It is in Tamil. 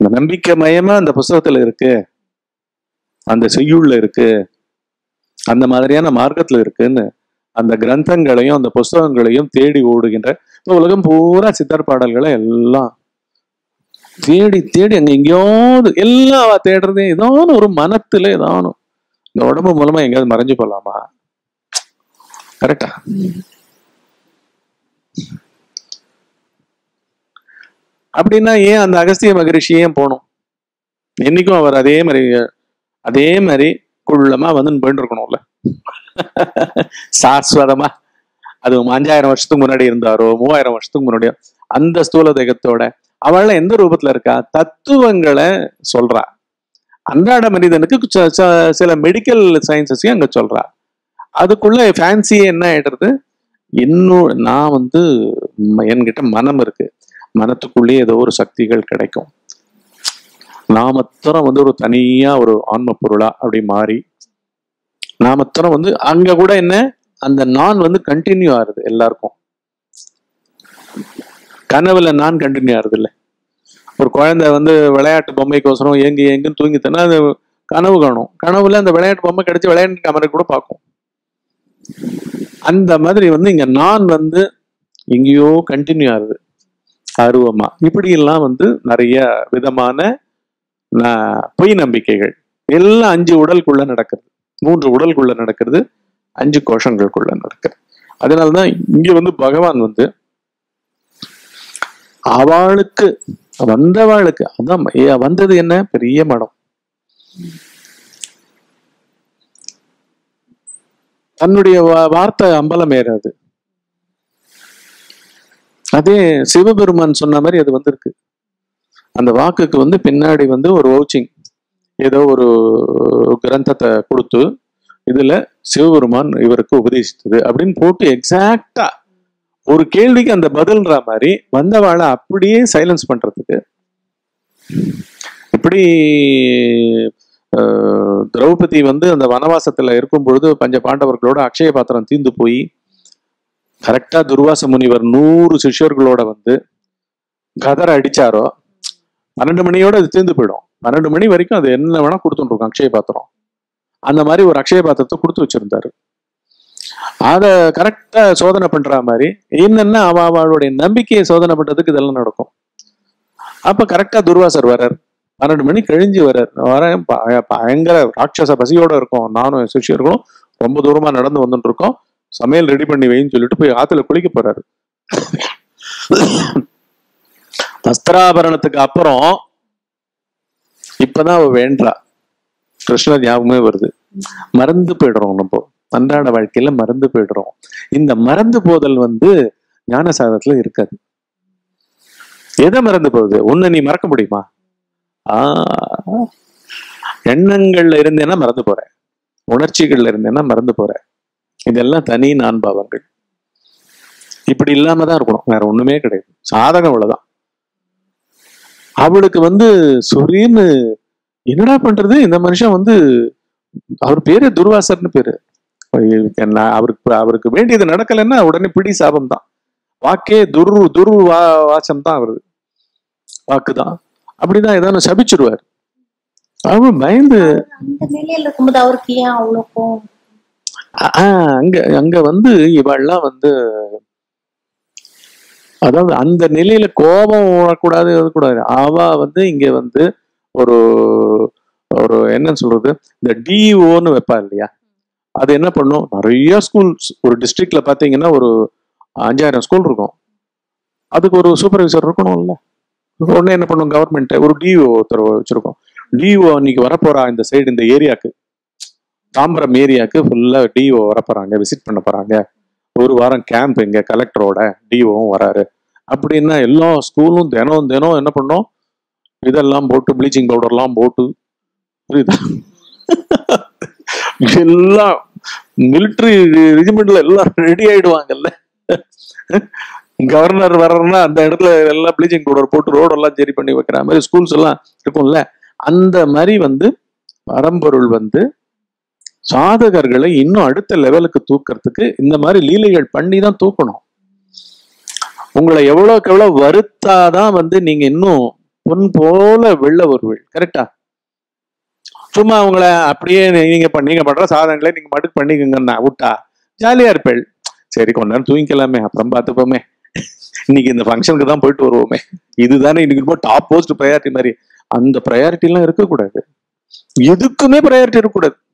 இந்த நம்பிக்கை மயமா அந்த புஸ்தகத்துல இருக்கு அந்த செய்யுள்ல இருக்கு அந்த மாதிரியான மார்க்கத்துல இருக்குன்னு அந்த கிரந்தங்களையும் அந்த புஸ்தகங்களையும் தேடி ஓடுகின்ற இப்ப உலகம் பூரா சித்தர் பாடல்களை எல்லாம் தேடி தேடி அங்க எங்கேயாவது எல்லாம் அவ தேடுறதே ஏதாவது ஒரு மனத்துல ஏதாவது இந்த உடம்பு மூலமா எங்கேயாவது மறைஞ்சு போலாமா கரெக்டா அப்படின்னா ஏன் அந்த அகஸ்திய மகரிஷி ஏன் போகணும் என்னைக்கும் அவர் அதே மாதிரி அதே மாதிரி குள்ளமா வந்து போயிட்டு இருக்கணும்ல சாஸ்வதமா அது அஞ்சாயிரம் வருஷத்துக்கு முன்னாடி இருந்தாரோ மூவாயிரம் வருஷத்துக்கு முன்னாடி அந்த ஸ்தூல தேகத்தோட அவள் எந்த ரூபத்துல இருக்கா தத்துவங்களை சொல்றா அன்றாட மனிதனுக்கு ச- ச- சில மெடிக்கல் சயின்சஸையும் அங்க சொல்றா அதுக்குள்ள ஃபேன்சியே என்ன ஆயிடுறது இன்னும் நான் வந்து ம- என்கிட்ட மனம் இருக்கு மனத்துக்குள்ளேயே ஏதோ ஒரு சக்திகள் கிடைக்கும் நான் மாத்திரம் வந்து ஒரு தனியா ஒரு ஆன்ம பொருளா அப்படி மாறி நான் மாத்திரம் வந்து அங்க கூட என்ன அந்த நான் வந்து கண்டினியூ ஆகுது எல்லாருக்கும் கனவுல நான் கண்டினியூ ஆகுது இல்ல ஒரு குழந்தை வந்து விளையாட்டு பொம்மைக்கோசரம் ஏங்கி ஏங்குன்னு தூங்கித்தனா அது கனவு காணும் கனவுல அந்த விளையாட்டு பொம்மை கிடைச்சு விளையாட்டு கேமரா கூட பார்க்கும் அந்த மாதிரி வந்து இங்க நான் வந்து எங்கேயோ கண்டினியூ ஆகுது ஆர்வமா இப்படி எல்லாம் வந்து நிறைய விதமான ந- பொய் நம்பிக்கைகள் எல்லாம் அஞ்சு உடலுக்குள்ள நடக்கிறது மூன்று உடலுக்குள்ள நடக்கிறது அஞ்சு கோஷங்களுக்குள்ள நடக்கிறது அதனாலதான் இங்க வந்து பகவான் வந்து அவளுக்கு வந்தவாளுக்கு அதான் ஏ- வந்தது என்ன பெரிய மடம் தன்னுடைய வா- வார்த்தை அம்பலம் ஏறாது அதே சிவபெருமான் சொன்ன மாதிரி அது வந்திருக்கு அந்த வாக்குக்கு வந்து பின்னாடி வந்து ஒரு வவுச்சிங் ஏதோ ஒரு கிரந்தத்தை கொடுத்து இதுல சிவபெருமான் இவருக்கு உபதேசித்தது அப்படின்னு போட்டு எக்ஸாக்டா ஒரு கேள்விக்கு அந்த பதில்ன்ற மாதிரி வந்தவாளை அப்படியே சைலன்ஸ் பண்றதுக்கு இப்படி அஹ், திரௌபதி வந்து அந்த வனவாசத்துல இருக்கும் பொழுது பஞ்ச பாண்டவர்களோட அக்ஷய பாத்திரம் தீந்து போய் கரெக்டா துர்வாச முனிவர் நூறு சிஷ்யர்களோட வந்து கதரை அடிச்சாரோ பன்னெண்டு மணியோட அது தீர்ந்து போயிடும் பன்னெண்டு மணி வரைக்கும் அது என்ன வேணா கொடுத்துட்டு இருக்கும் அக்ஷய பாத்திரம் அந்த மாதிரி ஒரு அக்ஷய பாத்திரத்தை கொடுத்து வச்சிருந்தாரு அத கரெக்டா சோதனை பண்ற மாதிரி என்னன்னா அவ அவளுடைய நம்பிக்கையை சோதனை பண்றதுக்கு இதெல்லாம் நடக்கும் அப்ப கரெக்டா துர்வாசர் வரார் பன்னெண்டு மணி கழிஞ்சு வரார் வர ப- பயங்கர ராட்சச பசியோட இருக்கும் நானும் என் சிஷ்யர்களும் ரொம்ப தூரமா நடந்து வந்துட்டு இருக்கோம் சமையல் ரெடி பண்ணி வைன்னு சொல்லிட்டு போய் ஆத்துல குளிக்க போறாரு வஸ்திராபரணத்துக்கு அப்புறம் இப்பதான் அவ வேண்டா கிருஷ்ணர் ஞாபகமே வருது மறந்து போயிடுறோம் நம்ம அன்றாட வாழ்க்கையில மறந்து போயிடுறோம் இந்த மறந்து போதல் வந்து ஞான சாதத்துல இருக்காது எதை மறந்து போகுது உன்னை நீ மறக்க முடியுமா ஆஹ் எண்ணங்கள்ல இருந்தேன்னா மறந்து போற உணர்ச்சிகள்ல இருந்தேன்னா மறந்து போற இதெல்லாம் தனி நான் பாவங்கள் இப்படி இல்லாம தான் இருக்கணும் வேற ஒண்ணுமே கிடையாது சாதகம் அவ்வளவுதான் அவளுக்கு வந்து சொரீன்னு என்னடா பண்றது இந்த மனுஷன் வந்து அவர் பேரு துர்வாசர்னு பேரு என்ன அவருக்கு அவருக்கு வேண்டியது நடக்கலைன்னா உடனே பிடி சாபம் தான் வாக்கே துர் துர் வா வாசம் தான் அவரு வாக்கு தான் அப்படிதான் ஏதாவது சபிச்சிருவார் அவர் பயந்து அந்த நிலையில இருக்கும்போது அவருக்கு ஏன் அவ்வளவு கோவம் ஆ, அங்க அங்க வந்து இவள்லாம் வந்து அதாவது அந்த நிலையில கோபம் வரக்கூடாது கூடாது அவ வந்து இங்க வந்து ஒரு ஒரு என்ன சொல்றது இந்த டிஓன்னு வைப்பா இல்லையா அது என்ன பண்ணும் நிறைய ஸ்கூல்ஸ் ஒரு டிஸ்ட்ரிக்ட்ல பாத்தீங்கன்னா ஒரு அஞ்சாயிரம் ஸ்கூல் இருக்கும் அதுக்கு ஒரு சூப்பர்வைசர் இருக்கணும்ல உடனே என்ன பண்ணும் கவர்மெண்ட் ஒரு டிஓ ஒருத்தர் வச்சிருக்கோம் டிஓ இன்னைக்கு வரப்போறா இந்த சைடு இந்த ஏரியாக்கு தாம்பரம் ஏரியாக்கு ஃபுல்லா டிஓ வரப்போறாங்க விசிட் பண்ண போறாங்க ஒரு வாரம் கேம்ப் இங்க கலெக்டரோட டிஓவும் வராரு அப்படின்னா எல்லா ஸ்கூலும் தினம் தினம் என்ன பண்ணோம் இதெல்லாம் போட்டு ப்ளீச்சிங் பவுடர்லாம் போட்டு புரியுதா எல்லாம் மிலிட்ரி ரெஜிமெண்ட்ல எல்லாம் ரெடி ஆயிடுவாங்கல்ல கவர்னர் வர்றன்னா அந்த இடத்துல எல்லாம் ப்ளீச்சிங் பவுடர் போட்டு ரோடெல்லாம் சரி பண்ணி வைக்கிற மாதிரி ஸ்கூல்ஸ் எல்லாம் இருக்கும்ல அந்த மாதிரி வந்து பரம்பொருள் வந்து சாதகர்களை இன்னும் அடுத்த லெவலுக்கு தூக்கறதுக்கு இந்த மாதிரி லீலைகள் பண்ணி தான் தூக்கணும் உங்களை எவ்வளவுக்கு எவ்வளவு வருத்தாதான் வந்து நீங்க இன்னும் பொன் போல வெள்ள வருவீள் கரெக்டா சும்மா அவங்கள அப்படியே நீ- நீங்க பண்- நீங்க பண்ற சாதனைகளை நீங்க மட்டும் பண்ணிக்கோங்கண்ணா விட்டா ஜாலியா இருப்பேள் சரி கொஞ்ச நேரம் தூங்கிக்கலாமே அப்புறம் பார்த்துப்போமே இன்னைக்கு இந்த ஃபங்க்ஷனுக்கு தான் போயிட்டு வருவோமே இதுதானே இன்னைக்கு ரொம்ப டாப் போஸ்ட் ப்ரையாரிட்டி மாதிரி அந்த ப்ரையாரிட்டி எல்லாம் இருக்கக்கூடாது எதுக்குமே ப்ரையாரிட்டி இருக்கக்கூடாது